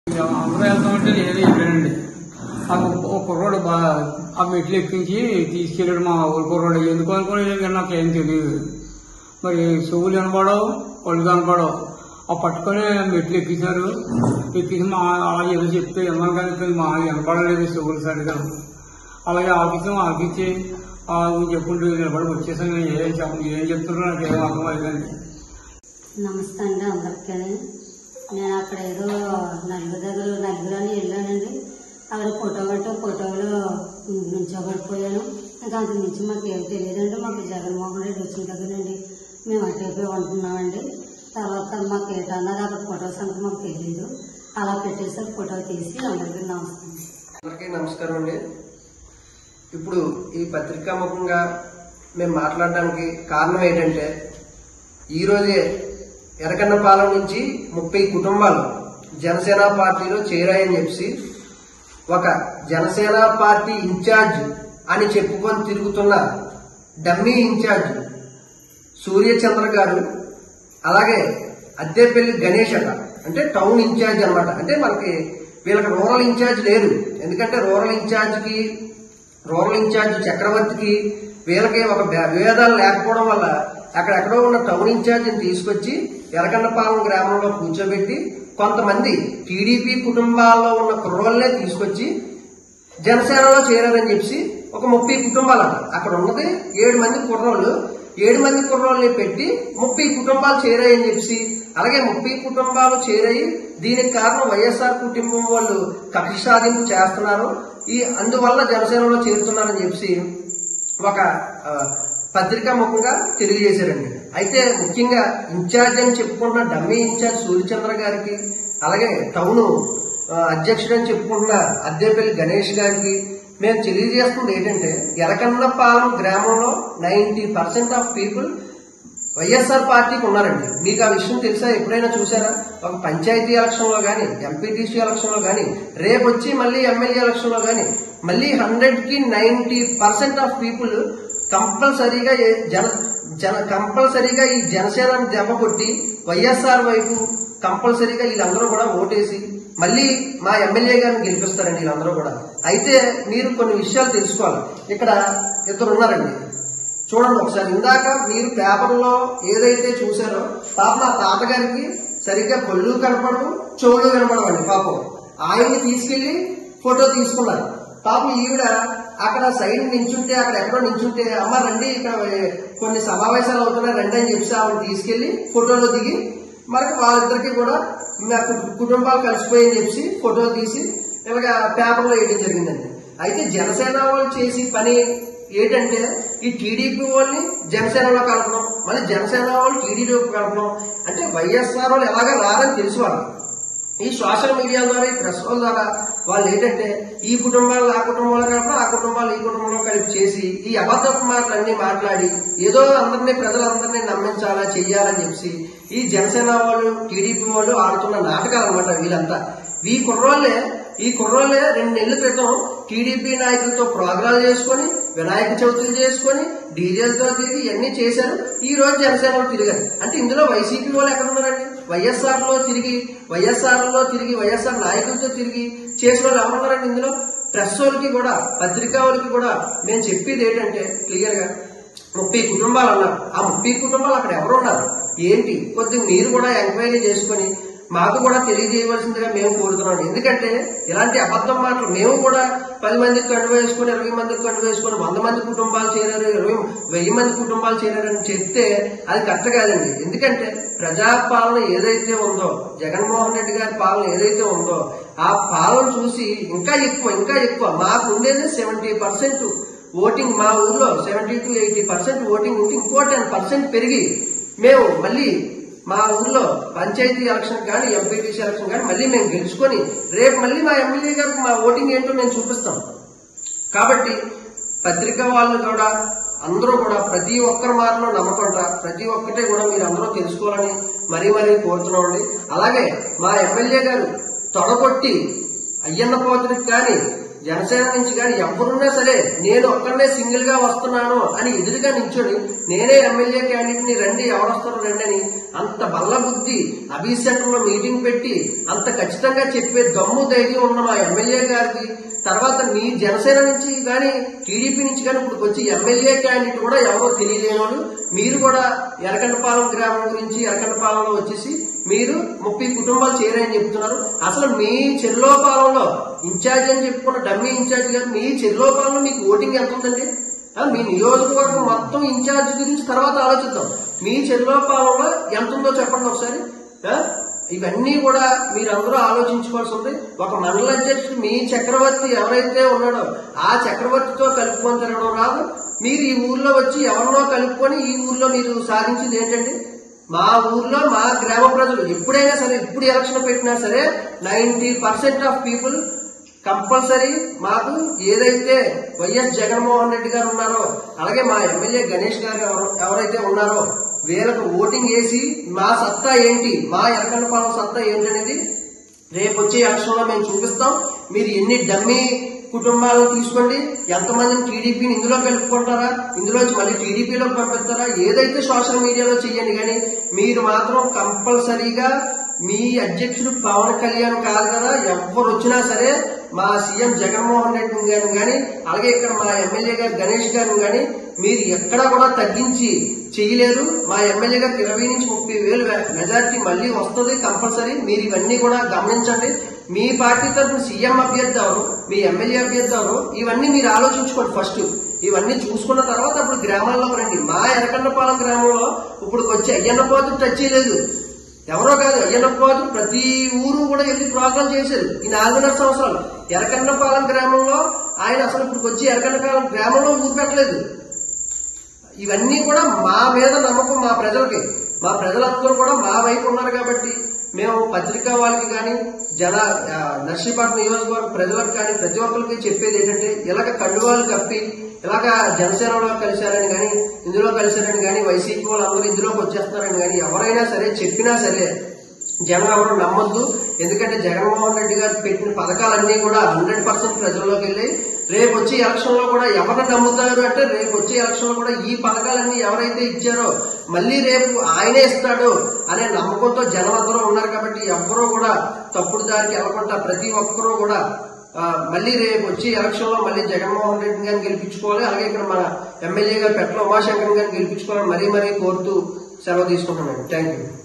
అందరూ వెళ్తామంటే నేనే చెప్పానండి ఆ ఒక కుర్రోడు బాగా ఆ మెట్లు ఎక్కించి తీసుకెళ్ళాడు మా ఊరు కుర్రోడు ఎందుకు అనుకుని నాకు ఏం తెలియదు మరి చెవులు కనపడవు ఒళ్ళు కనపడవు ఆ పట్టుకొని మెట్లు ఎక్కించారు ఎక్కించి మా అలా ఏదో చెప్తే విన్నాను కానీ మా వినపడలేదు చెవులు సరిగా అలాగే ఆఫీసు ఆఫీసి చెప్పుకుంటూ నిలబడి వచ్చేసాను ఏం చెప్ప ఏం చెప్తున్నారో నాకు ఏం అర్థం అయ్యిందండి నమస్తే అండి అందరికీ నేను అక్కడ ఏదో నలుగురు దగ్గర నలుగురు అని వెళ్ళానండి అక్కడ ఫోటో కట్ట ఫోటోలో నుంచోబడిపోయాను ఇంకా అంత నుంచి మాకు ఏం తెలియదండి మాకు జగన్మోహన్ రెడ్డి వచ్చిన దగ్గర నుండి మేము అటైపోయి ఉంటున్నామండి తర్వాత మాకు ఏంటన్నది అక్కడ ఫోటోస్ అంతా మాకు తెలియదు అలా పెట్టేసారు ఫోటో తీసి అందరికీ నమస్కారం అందరికీ నమస్కారం అండి ఇప్పుడు ఈ పత్రికాముఖంగా మేము మాట్లాడడానికి కారణం ఏంటంటే ఈ రోజే ఎరకన్నపాలెం నుంచి ముప్పై కుటుంబాలు జనసేన పార్టీలో చేరాయని చెప్పి ఒక జనసేన పార్టీ ఇన్ఛార్జ్ అని చెప్పుకొని తిరుగుతున్న డమ్మీ ఇన్ఛార్జ్ సూర్యచంద్ర గారు అలాగే అద్దెపల్లి గణేష్ అట అంటే టౌన్ ఇన్ఛార్జ్ అన్నమాట అంటే మనకి వీళ్ళకి రూరల్ ఇన్ఛార్జ్ లేరు ఎందుకంటే రూరల్ ఇన్ఛార్జ్కి రూరల్ ఇన్ఛార్జ్ చక్రవర్తికి వీళ్ళకి ఒక భే- విభేదాలు లేకపోవడం వల్ల అక్కడెక్కడో ఉన్న టౌన్ ఇన్ఛార్జిని తీసుకొచ్చి ఎరగన్నపాలెం గ్రామంలో కూర్చోబెట్టి కొంతమంది టీడీపీ కుటుంబాల్లో ఉన్న కుర్రోళ్ళనే తీసుకొచ్చి జనసేనలో చేరారని చెప్పి ఒక ముప్పై కుటుంబాలు అక్కడ ఉన్నది ఏడు మంది కుర్రోళ్ళు ఏడు మంది కుర్రోళ్ళని పెట్టి ముప్పై కుటుంబాలు చేరాయని చెప్పి అలాగే ముప్పై కుటుంబాలు చేరాయి దీనికి కారణం వైఎస్ఆర్ కుటుంబం వాళ్ళు కక్ష సాధింపు చేస్తున్నారు ఈ అందువల్ల జనసేనలో చేరుతున్నారని చెప్పి ఒక ఆ, పత్రికా ముఖంగా తెలియజేశారండి అయితే ముఖ్యంగా ఇన్ఛార్జ్ అని చెప్పుకుంటున్న డమ్మీ ఇన్ఛార్జ్ సూర్యచంద్ర గారికి అలాగే టౌన్ ఆ, అధ్యక్షుడు అని చెప్పుకుంటున్న అద్దెపల్లి గణేష్ గారికి మేము తెలియజేస్తుంది ఏంటంటే ఎరకన్నపాలెం గ్రామంలో ninety percent of people YSR పార్టీకి ఉన్నారండి మీకు ఆ విషయం తెలుసా ఎప్పుడైనా చూసారా ఒక పంచాయతీ ఎలక్షన్ లో గానీ ఎంపీటీసీ ఎలక్షన్ లో గానీ రేపు వచ్చి మళ్ళీ ఎమ్మెల్యే ఎలక్షన్ లో గానీ మళ్ళీ హండ్రెడ్ కి నైన్టీ పర్సెంట్ ఆఫ్ పీపుల్ కంపల్సరీగా ఏ- జన జన కంపల్సరీగా ఈ జనసేనని దెబ్బ కొట్టి వైఎస్ఆర్ వైపు కంపల్సరీగా వీళ్ళందరూ కూడా ఓటేసి మళ్ళీ మా ఎమ్మెల్యే గారిని గెలిపిస్తారండి వీళ్ళందరూ కూడా అయితే మీరు కొన్ని విషయాలు తెలుసుకోవాలి ఇక్కడ ఇద్దరు ఉన్నారండి చూడండి ఒకసారి ఇందాక మీరు పేపర్లో ఏదైతే చూసారో పాప మా తాతగారికి సరిగ్గా కళ్ళు కనపడవు చెవులు కనపడవండి పాపం ఆయన్ని తీసుకెళ్లి ఫోటో తీసుకున్నారు పాపం ఈవిడ అక్కడ సైడ్ నించుంటే అక్కడ ఎక్కడో నించుంటే అమ్మ రండి ఇక్కడ కొన్ని సమావేశాలు అవుతున్నాయి రండి అని చెప్పి ఆవిడ తీసుకెళ్లి ఫోటోలో దిగి మనకి వాళ్ళిద్దరికి కూడా మా కు- కుటుంబాలు కలిసిపోయని చెప్పి ఫోటో తీసి ఇలాగ పేపర్లో వేయడం జరిగిందండి అయితే జనసేన వాళ్ళు చేసి పని ఏంటంటే ఈ టీడీపీ వాళ్ళని జనసేనలో కలపడం మళ్ళీ జనసేన వాళ్ళు టీడీపీ కలపడం అంటే వైఎస్ఆర్ వాళ్ళు ఎలాగా రారని తెలుసు వాళ్ళు ఈ సోషల్ మీడియా ద్వారా ఈ ప్రెస్ వాళ్ళ ద్వారా వాళ్ళు ఏంటంటే ఈ కుటుంబాలు ఆ కుటుంబంలో కలపడం ఆ కుటుంబాలు ఈ కుటుంబంలో కలిపి చేసి ఈ అబద్ధపు మాటలన్నీ మాట్లాడి ఏదో అందరినీ ప్రజలందరినీ నమ్మించాలా చెయ్యాలని చెప్పి ఈ జనసేన వాళ్ళు టీడీపీ వాళ్ళు ఆడుతున్న నాటకాలు అనమాట వీళ్ళంతా ఈ కుర్రోళ్ళే ఈ కుర్రోళ్ళే రెండు నెలల క్రితం టీడీపీ నాయకులతో ప్రోగ్రాలు చేసుకొని వినాయక చవితులు చేసుకొని డీజేలతో తిరిగి ఇవన్నీ చేశారు ఈ రోజు జనసేనలో తిరిగారు అంటే ఇందులో వైసీపీ వాళ్ళు ఎక్కడ ఉన్నారండి వైఎస్ఆర్ లో తిరిగి వైఎస్ఆర్ లో తిరిగి వైఎస్ఆర్ నాయకులతో తిరిగి చేసిన వాళ్ళు ఎవరున్నారండి ఇందులో ప్రెస్ వాళ్ళకి కూడా పత్రికా వాళ్ళకి కూడా మేము చెప్పేది ఏంటంటే క్లియర్ గా ముప్పై కుటుంబాలు అన్నారు ఆ ముప్పై కుటుంబాలు అక్కడ ఎవరు ఉన్నారు ఏంటి కొద్దిగా మీరు కూడా ఎంక్వైరీ చేసుకొని మాకు కూడా తెలియజేయవలసిందిగా మేము కోరుతున్నాం ఎందుకంటే ఇలాంటి అబద్ధం మాటలు మేము కూడా పది మందికి కండు వేసుకొని ఇరవై మందికి కండు వేసుకొని వంద మంది కుటుంబాలు చేరారు ఇరవై వెయ్యి మంది కుటుంబాలు చేరారని చెప్తే అది కరెక్ట్ కాదండి ఎందుకంటే ప్రజాపాలన ఏదైతే ఉందో జగన్మోహన్ రెడ్డి గారి పాలన ఏదైతే ఉందో ఆ పాలన చూసి ఇంకా ఎక్కువ ఇంకా ఎక్కువ మాకు ఉండేది సెవెంటీ పర్సెంట్ ఓటింగ్ మా ఊర్లో seventy to eighty percent voting ఉంటే ఇంకో టెన్ పర్సెంట్ పెరిగి మేము మళ్ళీ మా ఊర్లో పంచాయతీ ఎలక్షన్ కానీ ఎంపీటీసీ ఎలక్షన్ కానీ మళ్ళీ మేము గెలుచుకొని రేపు మళ్ళీ మా ఎమ్మెల్యే గారికి మా ఓటింగ్ ఏంటో నేను చూపిస్తాం కాబట్టి పత్రిక వాళ్ళు కూడా అందరూ కూడా ప్రతి ఒక్కరి మాటలో నమ్మకుండా ప్రతి ఒక్కటే కూడా మీరు అందరూ తెలుసుకోవాలని మరీ మరీ కోరుతున్నామండి అలాగే మా ఎమ్మెల్యే గారు తొడగొట్టి అయ్యన్న పోతుడికి కానీ జనసేన నుంచి కానీ ఎవరున్నా సరే నేను ఒక్కడనే సింగిల్ గా వస్తున్నాను అని ఎదురుగా నించొని నేనే ఎమ్మెల్యే క్యాండిడేట్ ని రండి ఎవరు వస్తారో రండి అని అంత బల్ల బుద్ధి అభిషేకంలో మీటింగ్ పెట్టి అంత ఖచ్చితంగా చెప్పే దమ్ము ధైర్యం ఉన్న మా ఎమ్మెల్యే గారికి తర్వాత మీ జనసేన నుంచి కానీ టీడీపీ నుంచి కానీ ఇప్పుడు వచ్చి ఎమ్మెల్యే క్యాండిడేట్ కూడా ఎవరో తెలియలేనోడు మీరు కూడా ఎరకండపాలెం గ్రామం గురించి ఎరకండపాలెంలో వచ్చేసి మీరు ముప్పై కుటుంబాలు చేరాయని చెప్తున్నారు అసలు మీ చెర్లోపాలెంలో ఇన్ఛార్జ్ అని చెప్పుకున్న డమ్మీ ఇన్ఛార్జ్ గారు మీ చెర్లోపాలెంలో మీకు ఓటింగ్ ఎంత ఉందండి ఆ, మీ నియోజకవర్గం మొత్తం ఇన్ఛార్జ్ గురించి తర్వాత ఆలోచిద్దాం మీ చెర్లోపాలెంలో ఎంత ఉందో చెప్పండి ఒకసారి ఆ? ఇవన్నీ కూడా మీరందరూ ఆలోచించుకోవాల్సి ఉంది ఒక మండల అధ్యక్షుడు మీ చక్రవర్తి ఎవరైతే ఉన్నాడో ఆ చక్రవర్తితో కలుపుకొని తిరగడం రాదు మీరు ఈ ఊర్లో వచ్చి ఎవరినో కలుపుకొని ఈ ఊర్లో మీరు సాధించింది ఏంటండి మా ఊర్లో మా గ్రామ ప్రజలు ఎప్పుడైనా సరే ఇప్పుడు ఎలక్షన్ పెట్టినా సరే ninety percent of people compulsory మాకు ఏదైతే వైఎస్ జగన్మోహన్ రెడ్డి గారు ఉన్నారో అలాగే మా ఎమ్మెల్యే గణేష్ గారు ఎవరు- ఎవరైతే ఉన్నారో వీళ్ళకు ఓటింగ్ వేసి మా సత్తా ఏంటి మా ఎరకండపాలెం సత్తా ఏంటనేది రేపు వచ్చే ఎలక్షన్ లో మేము చూపిస్తాం మీరు ఎన్ని డమ్మీ కుటుంబాలను తీసుకోండి ఎంతమందిని టీడీపీని ఇందులో కలుపుకుంటారా ఇందులో వచ్చి మళ్ళీ టీడీపీలోకి పంపిస్తారా ఏదైతే సోషల్ మీడియాలో చెయ్యండి కానీ మీరు మాత్రం కంపల్సరీగా మీ అధ్యక్షుడు పవన్ కళ్యాణ్ కాదు కదా ఎవరు వచ్చినా సరే మా సీఎం జగన్మోహన్ రెడ్డి గారిని గాని అలాగే ఇక్కడ మా ఎమ్మెల్యే గారు గణేష్ గారిని గాని మీరు ఎక్కడా కూడా తగ్గించి చేయలేరు మా ఎమ్మెల్యే గారికి ఇరవై నుంచి ముప్పై వేలు మెజారిటీ మళ్ళీ వస్తుంది కంపల్సరీ మీరు ఇవన్నీ కూడా గమనించండి మీ పార్టీ తరఫున సీఎం అభ్యర్థి ఎవరు మీ ఎమ్మెల్యే అభ్యర్థి ఎవరు ఇవన్నీ మీరు ఆలోచించుకోండి ఫస్ట్ ఇవన్నీ చూసుకున్న తర్వాత అప్పుడు గ్రామాల్లోకి రండి మా ఎరకండపాలెం గ్రామంలో ఇప్పుడు వచ్చి అయ్యన్న పోతు టచ్ చేయలేదు ఎవరో కాదు అయ్యన్న పోతు ప్రతి ఊరు కూడా వెళ్ళి ప్రోగ్రాం చేశారు ఈ నాలుగున్నర సంవత్సరాలు ఎరకండపాలెం గ్రామంలో ఆయన అసలు ఇప్పుడు వచ్చి ఎరకండపాలెం గ్రామంలో ఊరు పెట్టలేదు ఇవన్నీ కూడా మా మీద నమ్మకం మా ప్రజలకి మా ప్రజలందరూ కూడా మా వైపు ఉన్నారు కాబట్టి మేము పత్రికా వాళ్ళకి కానీ జన ఆ, నర్సీపట్నం నియోజకవర్గ ప్రజలకు కానీ ప్రతి ఒక్కరికి చెప్పేది ఏంటంటే ఇలాగ కండువాలు కప్పి ఇలాగ జనసేనలో కలిశారని కానీ ఇందులో కలిశారని కానీ వైసీపీ వాళ్ళందరూ ఇందులోకి వచ్చేస్తున్నారని కానీ ఎవరైనా సరే చెప్పినా సరే జనం ఎవరు నమ్మొద్దు ఎందుకంటే జగన్మోహన్ రెడ్డి గారు పెట్టిన పథకాలన్నీ కూడా హండ్రెడ్ పర్సెంట్ ప్రజల్లోకి వెళ్ళి రేపు వచ్చే ఎలక్షన్ లో కూడా ఎవరిని నమ్ముతారు అంటే రేపు వచ్చే ఎలక్షన్ లో కూడా ఈ పథకాలన్నీ ఎవరైతే ఇచ్చారో మళ్ళీ రేపు ఆయనే ఇస్తాడు అనే నమ్మకంతో జనం అందరూ ఉన్నారు కాబట్టి ఎవ్వరూ కూడా తప్పుడు దారికి వెళ్ళకుండా ప్రతి ఒక్కరూ కూడా ఆ, మళ్ళీ రేపు వచ్చే ఎలక్షన్ లో మళ్ళీ జగన్మోహన్ రెడ్డి గారిని గెలిపించుకోవాలి అలాగే ఇక్కడ మన ఎమ్మెల్యే గారు పెట్ల ఉమాశంకర్ గారిని గెలిపించుకోవాలని మరీ మరీ కోరుతూ సెలవు తీసుకుంటున్నాను థ్యాంక్ యూ